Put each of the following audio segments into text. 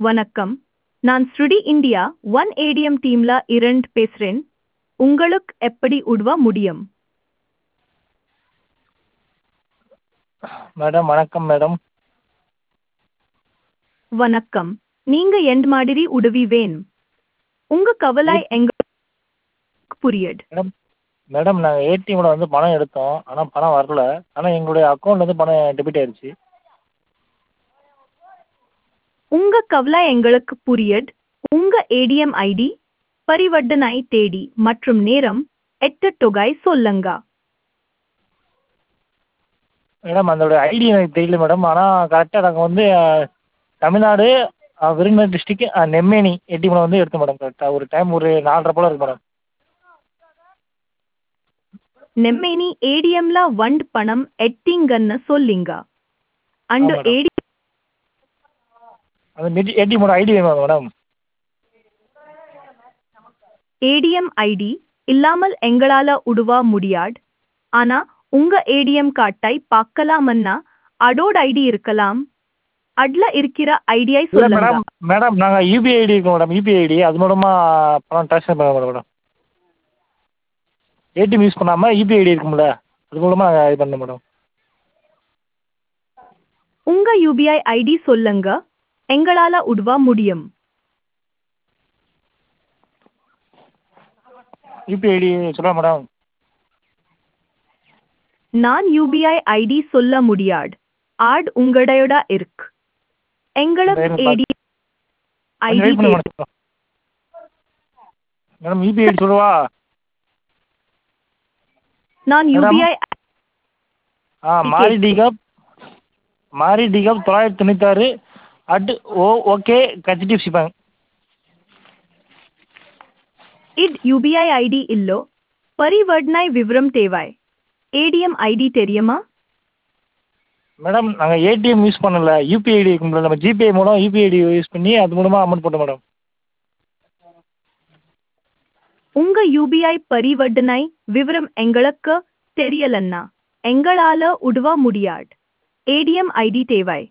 வணக்கம் நான் ஸ்ருடி இந்தியா ஒன் ஏடிஎம் டீம்ல இரண்டு பேசுறேன் உங்களுக்கு எப்படி உதவ முடியும் மேடம் வணக்கம் மேடம் வணக்கம் நீங்க எந்த மாதிரி உதவி வேணும் உங்க கவலை எங்களுக்கு புரியுது மேடம் மேடம் நாங்கள் ஏடிஎம்மில் வந்து பணம் எடுத்தோம் ஆனால் பணம் வரல ஆனால் எங்களுடைய அக்கௌண்ட்லேருந்து பணம் டெபிட் ஆயிடுச்சு உங்க கவலை எங்களுக்கு புரியுது உங்க ஏடிஎம் ஐடி பரிவர்த்தனை தேதி மற்றும் நேரம் எட்டு தொகை சொல்லுங்க மேடம் அதோட ஐடி எனக்கு தெரியல மேடம் ஆனால் கரெக்டாக நாங்கள் வந்து அஹ், தமிழ்நாடு அஹ், விருதுநகர் டிஸ்ட்ரிக்ட் நெம்மேனி ஏடிஎம்மில் வந்து எடுத்தோம் மேடம் கரெக்டாக ஒரு டைம் ஒரு நாலரை போல் இருக்கு மேடம் நெம்மேனி ஏடிஎம்ல வண்ட் பணம் எட்டிங்கன்னு சொல்லிங்க அந்த ஆ, மேடம். ஏடி அந்த ஏடிஎம்மோட ஐடி வேணும் மேடம் ஏடிஎம் ஐடி இல்லாமல் எங்களால உதவ முடியாது ஆனா உங்க ஏடிஎம் கார்டை பார்க்கலாமன்னா அதோட ஐடி இருக்கலாம் அதுல இருக்கிற ஐடியை இல்லை சொல்லுங்க மேடம் மேடம் நாங்கள் யூபிஐ ஐடி இருக்கு மேடம் யூபிஐ ஐடி அது மூலமாக பணம் ட்ரான்ஸ்ஃபர் பண்ண மேடம் ஏடிஎம் யூஸ் பண்ணாமல் யூபிஐ ஐடி இருக்கும்ல அது மூலமாக நாங்கள் இது பண்ணோம் மேடம் உங்க யூபிஐ ஐடி சொல்லுங்க எங்களால உதவ முடியும் யூபிஐ ஐடி சொல்லலாம் மேடம் நான் யூபிஐ ஐடி சொல்ல முடியாது ஆட் உங்களோட இருக்கு எங்களுக்கு சரி, ஏடி கொஞ்சம் ஐடி வெயிட் பண்ணுங்க மேடம் மேடம் யூபிஐ ஐடி சொல்லவா நான் மேடம். யூபிஐ ஆ மாரி டிகாப் மாரி டிகாப் தொள்ளாயிரத்தி தொண்ணூத்தாறு at O okay HDFC bank it UPI ID இல்லோ பரிவர்த்தனை விவரம் தேவாய் ஏடிஎம் ஐடி தெரியுமா மேடம் நாங்கள் ஏடிஎம் யூஸ் பண்ணல யூபிஐ ஐடி இருக்கும்ல நம்ம ஜிபே மூலம் யூபிஐ ஐடி யூஸ் பண்ணி அது மூலமாக அமௌண்ட் போட்டோம் மேடம் உங்க யூபிஐ பரிவர்த்தனை விவரம் எங்களுக்கு தெரியலன்னா எங்களால உதவ முடியாது ஏடிஎம் ஐடி தேவாய்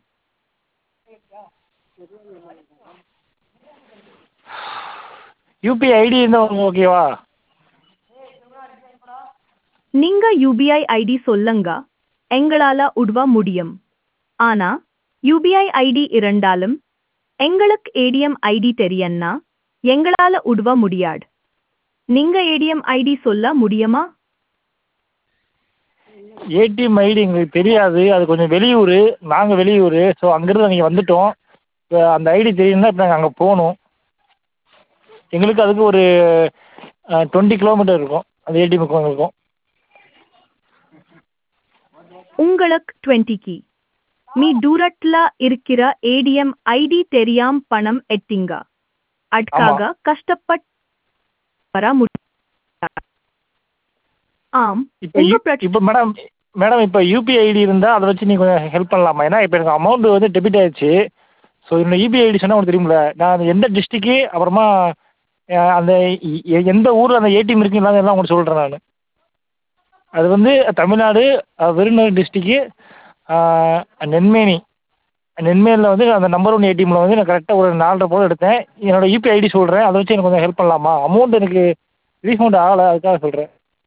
யூபிஐ ஐடி இருந்தால் ஓகேவா நீங்க யூபிஐ ஐடி சொல்லுங்க எங்களால உதவ முடியும் ஆனா யூபிஐ ஐடி இருந்தாலும் எங்களுக்கு ஏடிஎம் ஐடி தெரியன்னா எங்களால உதவ முடியாது நீங்க ஏடிஎம் ஐடி சொல்ல முடியுமா ஏடிஎம் ஐடி எங்களுக்கு தெரியாது அது கொஞ்சம் வெளியூர் நாங்கள் வெளியூர் ஸோ அங்கேருந்து நீங்கள் வந்துட்டோம் இப்போ அந்த ஐடி தெரியணும்னா இப்போ நாங்கள் அங்கே போகணும் எங்களுக்கு அதுக்கு ஒரு டுவெண்ட்டி கிலோமீட்டர் இருக்கும் அந்த ஏடிஎம்முக்கும் எங்களுக்கும் உங்களுக்கு டுவெண்ட்டிக்கு మీ దూరట్ల இருக்கிற ஏடிஎம் ஐடி தெரியாம பணம் எட்டிங்க அதுக்காக கஷ்டப்பட்டு வர முடியும் ஆம் இப்போ உங்க யூ- பிரச்சனை இப்போ மேடம் மேடம் இப்போ யூபிஐ ஐடி இருந்தால் அதை வச்சு நீங்கள் கொஞ்சம் ஹெல்ப் பண்ணலாமா ஏன்னா இப்போ எனக்கு அமௌண்ட் வந்து டெபிட் ஆயிடுச்சு ஸோ இந்த யூபிஐ ஐடி சொன்னால் உங்களுக்கு தெரியுமில்ல நான் எந்த டிஸ்ட்ரிக்கு அப்புறமா அஹ், அந்த எ- எ- எந்த ஊரில் அந்த ஏடிஎம் இருக்குங்களா எல்லாம் உங்களுக்கு சொல்கிறேன் நான் அது வந்து தமிழ்நாடு அஹ், விருதுநகர் டிஸ்ட்ரிக்கு நென்மேனி நென்மேனியில் வந்து அந்த நம்பர் ஒன் ஏடிஎம்மில் வந்து நான் கரெக்டாக ஒரு நாலரை போல் எடுத்தேன் என்னோட யூபிஐ ஐடி சொல்கிறேன் அதை வச்சு எனக்கு கொஞ்சம் ஹெல்ப் பண்ணலாமா அமௌண்ட் எனக்கு ரீஃபண்ட் ஆகலை அதுக்காக சொல்கிறேன்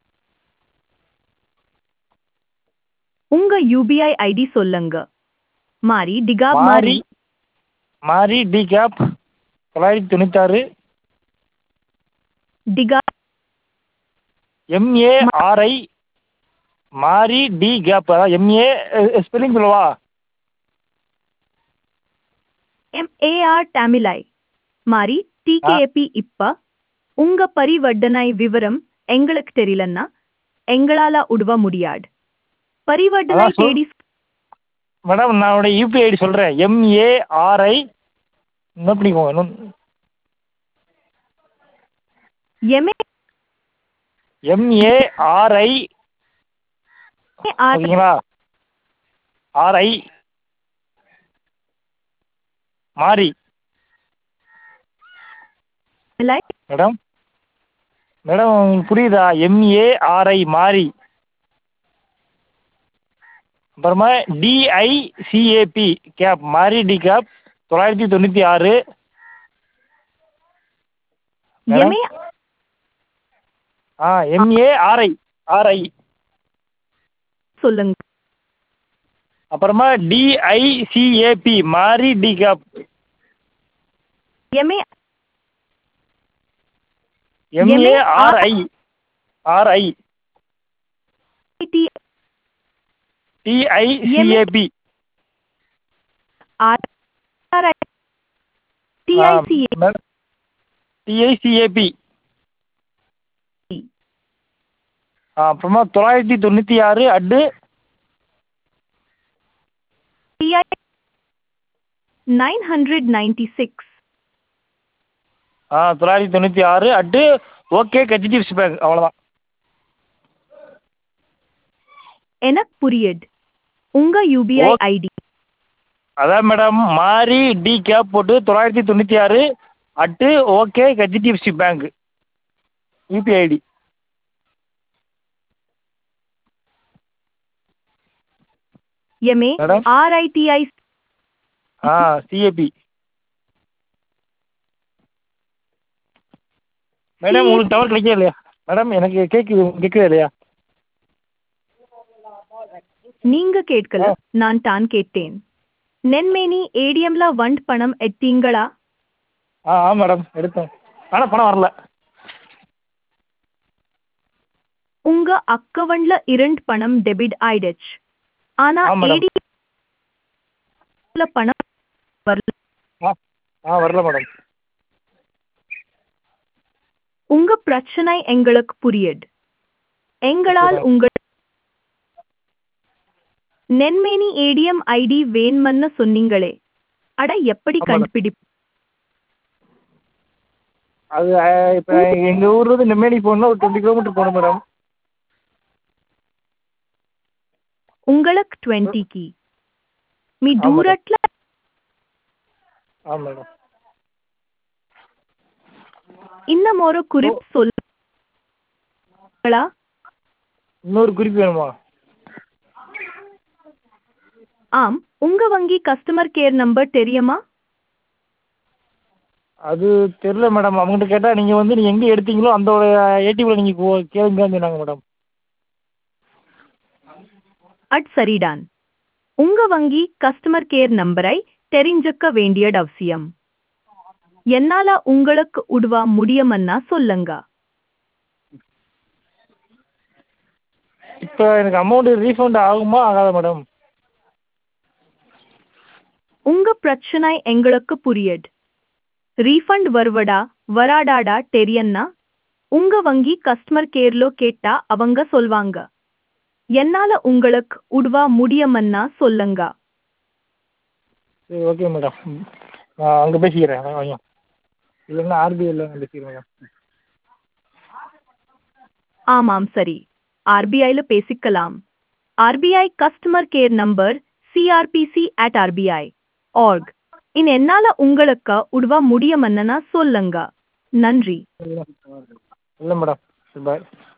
உங்க யூபிஐ ஐடி சொல்லுங்க மாரி டிகாப் மாரி மாரி மாரி டி கேப் தொள்ளாயிரத்தி தொண்ணூத்தாறு டிகா எம்ஏஆர்ஐ மாரி டி கேப் அதாவது எம்ஏ ஸ்பெல்லிங் சொல்லவா ఎంఏఆర్ టామిలై மாரி டிகேபி இப்ப உங்க பரிவர்த்தனை விவரம் எங்களுக்கு தெரியலன்னா எங்களால உதவ முடியாது பரிவர்த்தனை அதான் சொல்- தேடி மேடம் நான் யூபிஐ ஐடி சொல்கிறேன் எம்ஏஆர்ஐ நோட் பண்ணிக்கோங்க இன்னும் எம்ஏ எம்ஏஆர்ஐ ஆர் ஓகேங்களா ஆர்ஐ மாரி டாமிலை மேடம் மேடம் உங்களுக்கு புரியுதா எம்ஏஆர்ஐ மாரி அப்புறமா டிஐசிஏபி கேப் மாரி டி கேப் தொள்ளாயிரத்தி தொண்ணூற்றி ஆறு மேடம் எம்ஏ ஆ எம்ஏ ஆர்ஐ ஆர்ஐ சொல்லுங்க அப்புறமா டிஐசிஏபி மாரி D cap M A M A R I R I D D I C A P R R I D I C A D I C A P அப்புறமா தொள்ளாயிரத்தி தொண்ணூற்றி ஆறு at D I nine hundred ninety six ஆ தொள்ளாயிரத்தி தொண்ணூற்றி ஆறு அட்டு ஓகே ஹெச்டிஎஃப்சி பேங்க் அவ்வளோதான் எனக்கு புரியுது உங்க யூபிஐ ஓ- ஐடி அதான் மேடம் மாரி டி கேப் போட்டு தொள்ளாயிரத்தி தொண்ணூற்றி ஆறு at okay HDFC bank UPI ID M A madam R I D I ஆ சிஏபி மேடம் உங்களுக்கு டவர் கிடைக்கவே இல்லையா மேடம் எனக்கு கேட்குது உங்களுக்கு கேட்கவே இல்லையா நீங்க கேட்கல நான் தான் கேட்டேன் நென்மேனி ஏடிஎம்ல வண்ட் பணம் எட்டீங்களா ஆ ஆ மேடம் எடுத்தேன் ஆனால் பணம் வரல உங்க அக்கவுண்ட்ல இரண்டு பணம் டெபிட் ஆயிடுச்சு ஆனா ஆ, madam. ஏடிஎம்ல பணம் வரல ஆ ஆ வரல மேடம் உங்க பிரச்சனை எங்களுக்கு புரியுது எங்களால் madam. உங்கள் நென்மேனி ஏடிஎம் ஐடி வேண்மன்னு சொன்னீங்களே அட எப்படி ஆமா, madam. கண்டுபிடி அது இப்போ எங்கள் ஊர்லேருந்து நெம்மேனி போகணுன்னா ஒரு டுவெண்ட்டி கிலோமீட்டர் போகணும் மேடம் உங்களுக்கு டுவெண்ட்டிக்கு మీ madam. దూరట్ల ஆ மேடம் இன்னும் ஒரு குறிப்பு சொல்லுங்களா இன்னொரு குறிப்பு வேணுமா ஆம் உங்க வங்கி கஸ்டமர் கேர் நம்பர் தெரியுமா அது தெரில மேடம் அவங்ககிட்ட கேட்டால் நீங்கள் வந்து நீங்கள் எங்கே எடுத்தீங்களோ அந்த ஏடிஎம்மில் நீங்கள் கேளுங்கன்னு சொன்னாங்க மேடம் அட் சரிடான் உங்க வங்கி கஸ்டமர் கேர் நம்பரை தெரிஞ்சுக்க வேண்டியது அவசியம் என்னால உங்களுக்கு உதவ முடியுமன்னா சொல்லுங்க இப்போ எனக்கு அமௌண்ட் ரீஃபண்ட் ஆகுமா ஆகாதா மேடம் உங்க பிரச்சனை எங்களுக்கு புரியுது ரீஃபண்ட் வருவடா வராடாடா தெரியன்னா உங்க வங்கி கஸ்டமர் கேர்லோ கேட்டா அவங்க சொல்வாங்க என்னால உங்களுக்கு உதவ முடியுமன்னா சொல்லுங்க சரி ஓகே மேடம் நான் அங்கே பேசிக்கிறேன் வாங்க இல்லைன்னா ஆர்பிஐயில் பேசிக்கிறேன் மேடம் ஆமாம் சரி ஆர்பிஐல பேசிக்கலாம் RBI customer care number CRPC at RBI org in என்னால உங்களுக்கு உதவ முடியுமன்னா சொல்லுங்க நன்றி இல்லை மேடம் பாய்